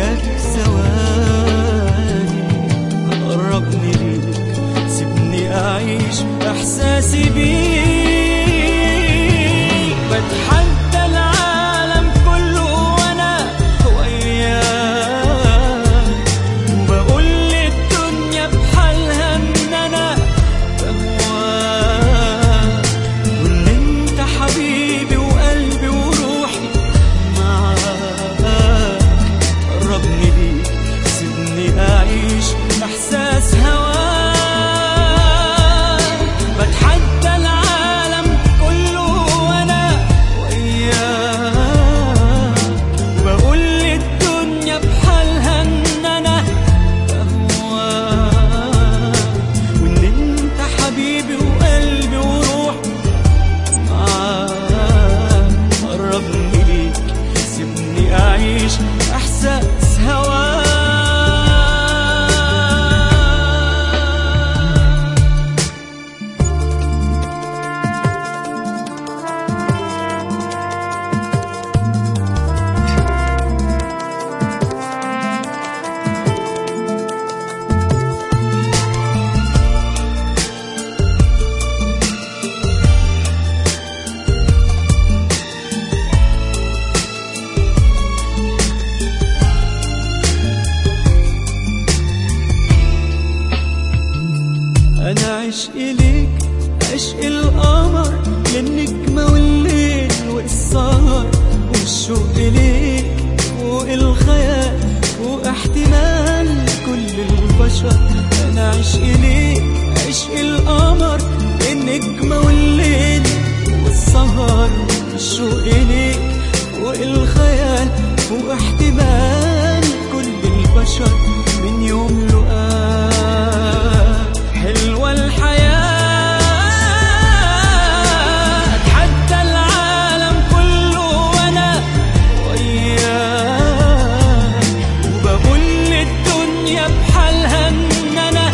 وياك ثواني قربني ليك سيبني أعيش إحساسي بيك بتحدى العالم كله وأنا وياك وبقول للدنيا بحالها إن أنا بهواك وإن أنت حبيبي وقلبي وروحي معاك قربني ليك سيبني أعيش إحساس هواك بتحدى العالم كله وأنا وياك وبقول للدنيا بحالها إن أنا بهواك وإن أنت حبيبي وقلبي وروحي معاك قربني ليك سيبني أعيش إحساس هواك أنا عشق ليك عشق القمر للنجمة والليل والسهر والشوق ليك فوق الخيال فوق احتمال كل البشر أنا عشق ليك عشق القمر للنجمة والليل والسهر والشوق ليك فوق الخيال فوق احتمال كل البشر من يوم لقاك حلوة الحياة أتحدى العالم كله وأنا وياك وبقول للدنيا بحالها إن أنا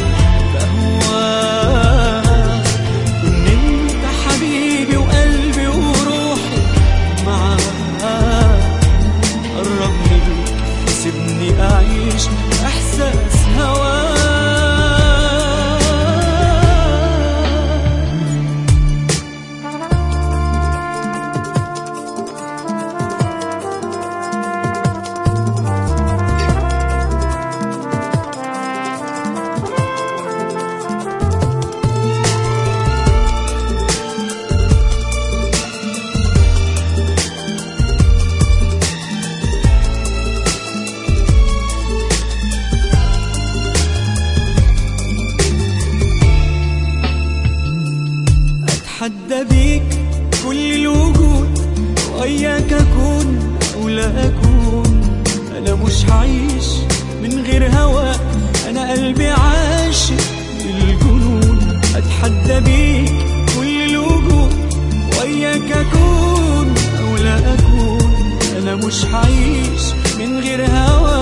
بهواك وإن أنت حبيبي وقلبي وروحي معاك قربني ليك سيبني أعيش إحساس هواك أتحدى بيك كل الوجود وإياك أكون أو لا أكون أنا مش هعيش من غير هواك أنا قلبي عاشق للجنون أتحدى بيك كل الوجود وإياك أكون أو لا أكون أنا مش هعيش من غير هواك